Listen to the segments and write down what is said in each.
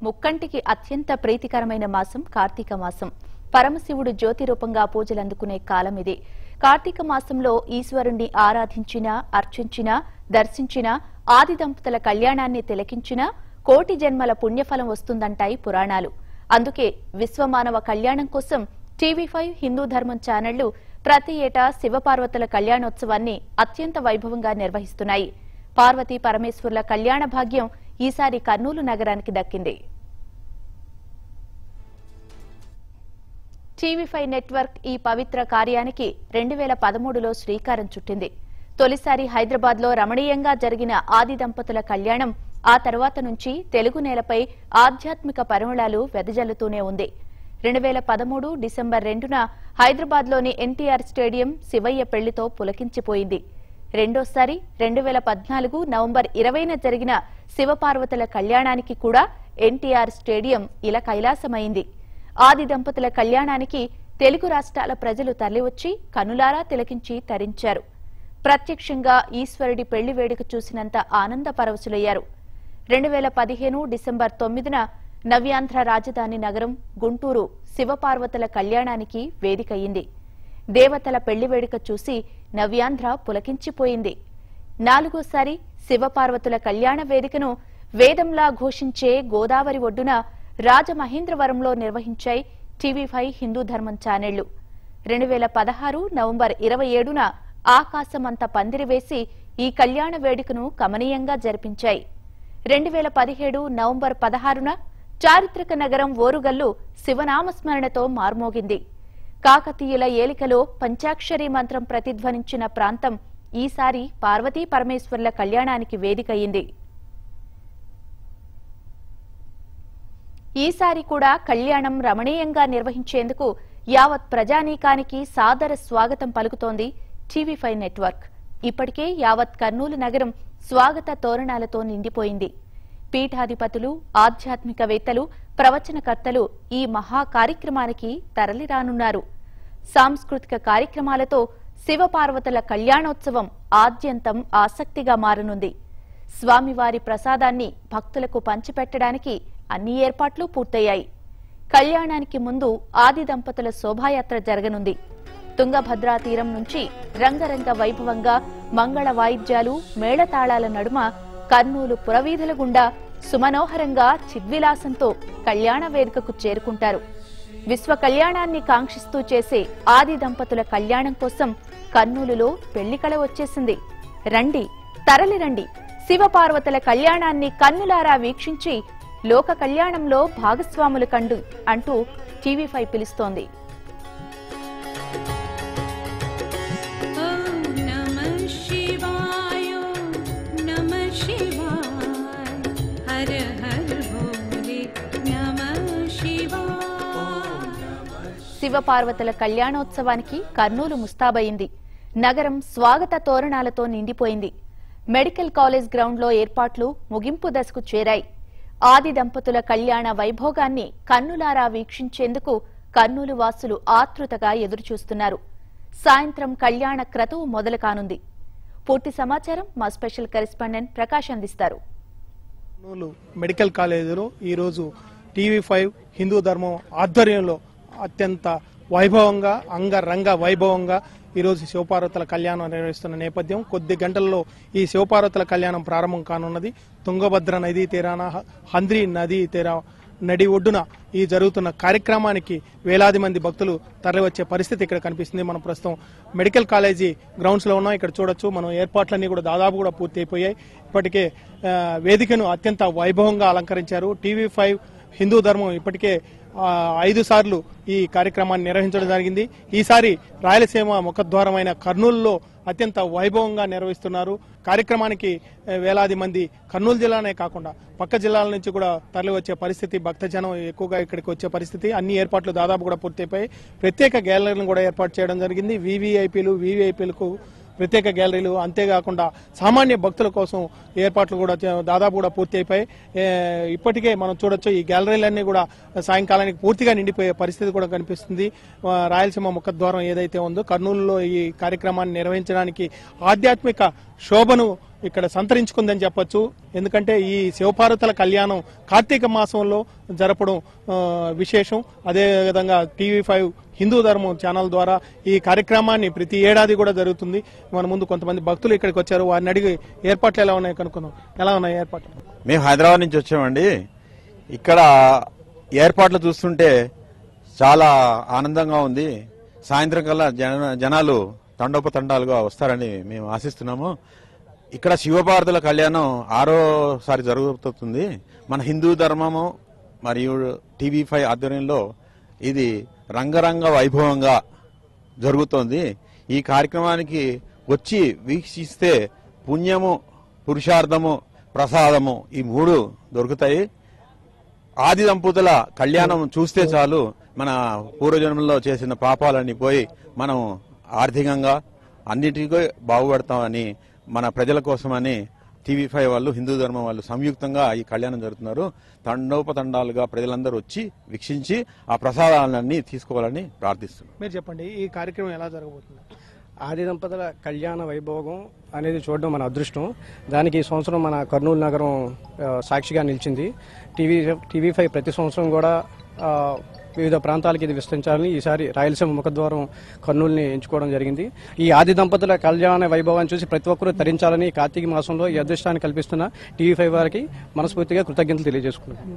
ముక్కంటికి అత్యంత ప్రీతికరమైన మాసం కార్తీక మాసం పరమశివుడు జ్యోతి రూపంగా పూజలందుకునే కాలం ఇది కార్తీక మాసంలో ఈశ్వరుణ్ణి ఆరాధించినా అర్చించినా దర్శించినా ఆది దంపతుల కళ్యాణాన్ని తిలకించినా కోటి జన్మల పుణ్యఫలం వస్తుందంటాయి పురాణాలు అందుకే విశ్వమానవ కళ్యాణం కోసం టీవీ ఫైవ్ హిందూ ధర్మం ఛానళ్లు ప్రతి ఏటా శివపార్వతుల కళ్యాణోత్సవాన్ని అత్యంత వైభవంగా నిర్వహిస్తున్నాయి పార్వతీ పరమేశ్వర్ల కళ్యాణ భాగ్యం ఈసారి కర్నూలు నగరానికి దక్కింది టీవీ ఫైవ్ నెట్వర్క్ ఈ పవిత్ర కార్యానికి రెండు వేల పదమూడులో శ్రీకారం చుట్టింది తొలిసారి హైదరాబాద్ లో రమణీయంగా జరిగిన ఆది దంపతుల కళ్యాణం ఆ తర్వాత నుంచి తెలుగు నేలపై ఆధ్యాత్మిక పరిమళాలు వెదజల్లుతూనే ఉంది రెండు వేల పదమూడు డిసెంబర్ రెండున హైదరాబాద్ లోని ఎన్టీఆర్ స్టేడియం శివయ్య పెళ్లితో పులకించిపోయింది రెండోసారి రెండు వేల పద్నాలుగు నవంబర్ ఇరవైన జరిగిన శివపార్వతుల కళ్యాణానికి కూడా ఎన్టీఆర్ స్టేడియం ఇలా కైలాసమైంది ఆది దంపతుల కళ్యాణానికి తెలుగు రాష్ట్రాల ప్రజలు తరలివచ్చి కనులారా తిలకించి తరించారు ప్రత్యక్షంగా ఈశ్వరుడి పెళ్లి వేడుక చూసినంత ఆనంద పరవశులయ్యారు రెండు వేల పదిహేను డిసెంబర్ తొమ్మిదిన నవ్యాంధ్ర రాజధాని నగరం గుంటూరు శివపార్వతుల కళ్యాణానికి వేదికయింది దేవతల పెళ్లి వేడుక చూసి నవ్యాంధ్ర పులకించిపోయింది నాలుగోసారి శివపార్వతుల కళ్యాణ వేదికను వేదంలా ఘోషించే గోదావరి ఒడ్డున రాజమహేంద్రవరంలో నిర్వహించాయి టీవీ ఫైవ్ హిందూ ధర్మం ఛానళ్లు రెండు వేల పదహారు నవంబర్ ఇరవై ఏడున ఆకాశమంత పందిరి వేసి ఈ కళ్యాణ వేడుకను కమనీయంగా జరిపించాయి రెండు వేల పదిహేడు నవంబర్ పదహారున చారిత్రక నగరం ఓరుగల్లు శివనామస్మరణతో మార్మోగింది కాకతీయుల ఏలికలో పంచాక్షరి మంత్రం ప్రతిధ్వనించిన ప్రాంతం ఈసారి పార్వతీ పరమేశ్వర్ల కళ్యాణానికి వేదికయింది ఈసారి కూడా కళ్యాణం రమణీయంగా నిర్వహించేందుకు యావత్ ప్రజానీకానికి సాదర స్వాగతం పలుకుతోంది టీవీ ఫైవ్ నెట్వర్క్ ఇప్పటికే యావత్ కర్నూలు నగరం స్వాగత తోరణాలతో నిండిపోయింది పీఠాధిపతులు ఆధ్యాత్మికవేత్తలు ప్రవచనకర్తలు ఈ మహా కార్యక్రమానికి తరలిరానున్నారు సాంస్కృతిక కార్యక్రమాలతో శివపార్వతుల కళ్యాణోత్సవం ఆద్యంతం ఆసక్తిగా మారనుంది స్వామివారి ప్రసాదాన్ని భక్తులకు పంచిపెట్టడానికి అన్ని ఏర్పాట్లు పూర్తయ్యాయి కళ్యాణానికి ముందు ఆది దంపతుల శోభాయాత్ర జరగనుంది తుంగభద్రా తీరం నుంచి రంగరంగ వైభవంగా మంగళ వాయిద్యాలు మేళతాళాల నడుమ కర్నూలు పురవీధుల గుండా సుమనోహరంగా చిద్విలాసంతో కళ్యాణ వేదికకు చేరుకుంటారు విశ్వ కళ్యాణాన్ని కాంక్షిస్తూ చేసే ఆది దంపతుల కళ్యాణం కోసం కర్నూలులో పెళ్లి కళ వచ్చేసింది రండి తరలి రండి శివపార్వతుల కళ్యాణాన్ని కన్నులారా వీక్షించి లోక కళ్యాణంలో భాగస్వాములు కండు అంటూ టీవీ ఫైవ్ పిలుస్తోంది ॐ नमः शिवाय नमः शिवाय हर हर भोले नमः शिवाय శివపార్వతుల కళ్యాణోత్సవానికి కర్నూలు ముస్తాబయింది నగరం స్వాగత తోరణాలతో నిండిపోయింది మెడికల్ కాలేజ్ గ్రౌండ్లో ఏర్పాట్లు ముగింపు దశకు చేరాయి ఆది దంపతుల కళ్యాణ వైభోగాన్ని కన్నులారా వీక్షించేందుకు కర్నూలు వాసులు ఆతృతగా ఎదురుచూస్తున్నారు సాయంత్రం కళ్యాణ క్రతువు మొదలు కానుంది పూర్తి సమాచారం మా స్పెషల్ కరెస్పాండెంట్ ప్రకాష్ అందిస్తారు కర్నూలు మెడికల్ కాలేజీలో ఈరోజు టీవీ ఫైవ్ హిందూ ధర్మం ఆధ్వర్యంలో అత్యంత వైభవంగా అంగరంగ వైభవంగా ఈరోజు శివపార్వతుల కళ్యాణం నిర్వహిస్తున్న నేపథ్యం కొద్ది గంటల్లో ఈ శివపార్వతుల కళ్యాణం ప్రారంభం కానున్నది తుంగభద్ర నదీ తీరాన హ- హంద్రి నదీ తీరా నడి ఒడ్డున ఈ జరుగుతున్న కార్యక్రమానికి వేలాది మంది భక్తులు తరలివచ్చే పరిస్థితి ఇక్కడ కనిపిస్తుంది మనం ప్రస్తుతం మెడికల్ కాలేజీ గ్రౌండ్స్ లో ఉన్నాం ఇక్కడ చూడొచ్చు మనం ఏర్పాట్లన్నీ కూడా దాదాపు కూడా పూర్తి అయిపోయాయి ఇప్పటికే ఆ, వేదికను అత్యంత వైభవంగా అలంకరించారు టీవీ ఫైవ్ హిందూ ధర్మం ఇప్పటికే ఆ, ఐదు సార్లు ఈ కార్యక్రమాన్ని నిర్వహించడం జరిగింది ఈసారి రాయలసీమ ముఖద్వారమైన కర్నూలులో అత్యంత వైభవంగా నిర్వహిస్తున్నారు కార్యక్రమానికి ఏ, వేలాది మంది కర్నూలు జిల్లానే కాకుండా పక్క జిల్లాల నుంచి కూడా తరలి వచ్చే పరిస్థితి భక్తజనం ఎక్కువగా ఇక్కడికి వచ్చే పరిస్థితి అన్ని ఏర్పాట్లు దాదాపు కూడా పూర్తయిపోయి ప్రత్యేక గ్యాలరీలను కూడా ఏర్పాటు చేయడం జరిగింది వీవీఐపీలు వీవీఐపీలకు ప్రత్యేక గ్యాలరీలు అంతేకాకుండా సామాన్య భక్తుల కోసం ఏర్పాట్లు కూడా చే- దాదాపు కూడా పూర్తి అయిపోయి ఏ, ఇప్పటికే మనం చూడొచ్చు ఈ గ్యాలరీలన్నీ కూడా సాయంకాలానికి పూర్తిగా నిండిపోయే పరిస్థితి కూడా కనిపిస్తుంది ఆ, రాయలసీమ ముఖద్వారం ఏదైతే ఉందో కర్నూలులో ఈ కార్యక్రమాన్ని నిర్వహించడానికి ఆధ్యాత్మిక శోభను ఇక్కడ సంతరించుకుందని చెప్పొచ్చు ఎందుకంటే ఈ శివపార్వతుల కళ్యాణం కార్తీక మాసంలో జరపడం ఆ, విశేషం అదేవిధంగా టీవీ ఫైవ్ హిందూ ధర్మం ఛానల్ ద్వారా ఈ కార్యక్రమాన్ని ప్రతి ఏడాది కూడా జరుగుతుంది మన ముందు కొంతమంది భక్తులు ఇక్కడికి వచ్చారు వారిని అడిగి ఏర్పాట్లు ఎలా ఉన్నాయి కనుక్కుందాం ఎలా ఉన్నాయి ఏర్పాట్లు మేము హైదరాబాద్ నుంచి వచ్చామండి ఇక్కడ ఏర్పాట్లు చూస్తుంటే చాలా ఆనందంగా ఉంది సాయంత్రం కల్లా జన జనాలు తండోపతండాలుగా వస్తారని మేము ఆశిస్తున్నాము ఇక్కడ శివపార్వతుల కళ్యాణం ఆరోసారి జరుగుతుంది మన హిందూ ధర్మము మరియు టీవీ ఫైవ్ ఆధ్వర్యంలో ఇది రంగరంగ వైభవంగా జరుగుతోంది ఈ కార్యక్రమానికి వచ్చి వీక్షిస్తే పుణ్యము పురుషార్థము ప్రసాదము ఈ మూడు దొరుకుతాయి ఆది దంపతుల కళ్యాణం చూస్తే చాలు మన పూర్వజన్మలో చేసిన పాపాలన్నీ పోయి మనం ఆర్థికంగా అన్నిటికీ బాగుపడతామని మన ప్రజల కోసమని టీవీ ఫైవ్ వాళ్ళు హిందూ ధర్మం వాళ్ళు సంయుక్తంగా ఈ కళ్యాణం జరుగుతున్నారు తండోపతండాలుగా ప్రజలందరూ వచ్చి వీక్షించి ఆ ప్రసాదాలన్నీ తీసుకోవాలని ప్రార్థిస్తున్నారు మీరు చెప్పండి ఈ కార్యక్రమం ఎలా జరగబోతుంది ఆది దంపతుల కళ్యాణ వైభోగం అనేది చూడడం మన అదృష్టం దానికి ఈ సంవత్సరం మన కర్నూలు నగరం ఆ, సాక్షిగా నిలిచింది టీవీ టీవీ ఫైవ్ ప్రతి సంవత్సరం కూడా ఆ, వివిధ ప్రాంతాలకి ఇది విస్తరించాలని ఈసారి రాయలసీమ ముఖద్వారం కర్నూలుని ఎంచుకోవడం జరిగింది ఈ ఆది దంపతుల కళ్యాణ వైభవాన్ని చూసి ప్రతి ఒక్కరూ తరించాలని కార్తీక మాసంలో ఈ అదృష్టాన్ని కల్పిస్తున్న టీవీ ఫైవ్ వారికి మనస్ఫూర్తిగా కృతజ్ఞతలు తెలియజేసుకున్నాను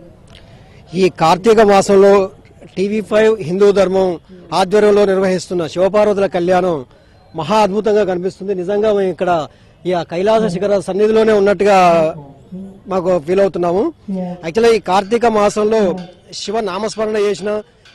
ఈ కార్తీక మాసంలో టీవీ ఫైవ్ హిందూ ధర్మం ఆధ్వర్యంలో నిర్వహిస్తున్న శివపార్వతుల కళ్యాణం మహా అద్భుతంగా కనిపిస్తుంది నిజంగా మేము ఇక్కడ ఈ ఆ కైలాస శిఖర సన్నిధిలోనే ఉన్నట్టుగా మాకు ఫీల్ అవుతున్నాము యాక్చువల్గా ఈ కార్తీక మాసంలో శివ నామస్మరణ చేసిన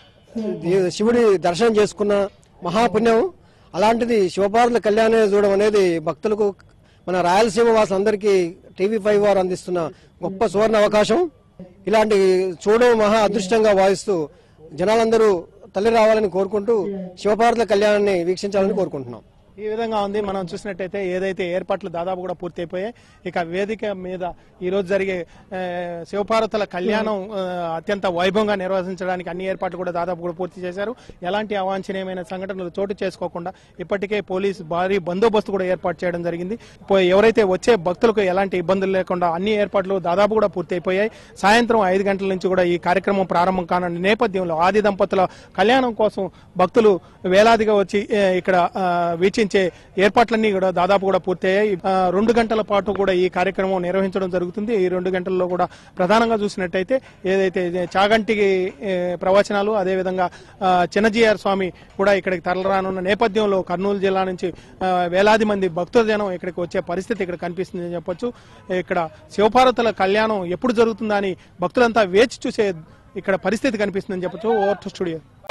ఈ శివుడి దర్శనం చేసుకున్న మహాపుణ్యం అలాంటిది శివపార్వతుల కళ్యాణం చూడడం అనేది భక్తులకు మన రాయలసీమ వాసులందరికీ టీవీ ఫైవ్ వారు అందిస్తున్న గొప్ప సువర్ణ అవకాశం ఇలాంటి చూడడం మహా అదృష్టంగా భావిస్తూ జనాలందరూ తల్లి రావాలని కోరుకుంటూ శివపార్వతుల కళ్యాణాన్ని వీక్షించాలని కోరుకుంటున్నాం ఈ విధంగా ఉంది మనం చూసినట్టయితే ఏదైతే ఏర్పాట్లు దాదాపు కూడా పూర్తి అయిపోయాయి ఇక వేదిక మీద ఈ రోజు జరిగే ఆ, శివపార్వతుల కళ్యాణం ఆ, అత్యంత వైభవంగా నిర్వహించడానికి అన్ని ఏర్పాట్లు కూడా దాదాపు కూడా పూర్తి చేశారు ఎలాంటి అవాంఛనీయమైన సంఘటనలు చోటు చేసుకోకుండా ఇప్పటికే పోలీస్ భారీ బందోబస్తు కూడా ఏర్పాటు చేయడం జరిగింది పో- ఎవరైతే వచ్చే భక్తులకు ఎలాంటి ఇబ్బందులు లేకుండా అన్ని ఏర్పాట్లు దాదాపు కూడా పూర్తి అయిపోయాయి సాయంత్రం ఐదు గంటల నుంచి కూడా ఈ కార్యక్రమం ప్రారంభం కానున్న నేపథ్యంలో ఆది దంపతుల కళ్యాణం కోసం భక్తులు వేలాదిగా వచ్చి ఏ, ఇక్కడ ఆ, వీక్షించే ఏర్పాట్లన్నీ కూడా దాదాపు కూడా పూర్తయ్యాయి ఆ, రెండు గంటల పాటు కూడా ఈ కార్యక్రమం నిర్వహించడం జరుగుతుంది ఈ రెండు గంటల్లో కూడా ప్రధానంగా చూసినట్టయితే ఏదైతే ఇది చాగంటి ఏ, ప్రవచనాలు అదేవిధంగా ఆ, చిన్నజీఆర్ స్వామి కూడా ఇక్కడికి తరలిరానున్న నేపథ్యంలో కర్నూలు జిల్లా నుంచి ఆ, వేలాది మంది భక్తుల జనం ఇక్కడికి వచ్చే పరిస్థితి ఇక్కడ కనిపిస్తుందని చెప్పొచ్చు ఇక్కడ శివపార్వతుల కళ్యాణం ఎప్పుడు జరుగుతుందా అని భక్తులంతా వేచి చూసే ఇక్కడ పరిస్థితి కనిపిస్తుందని చెప్పొచ్చు ఓవర్ టు స్టూడియో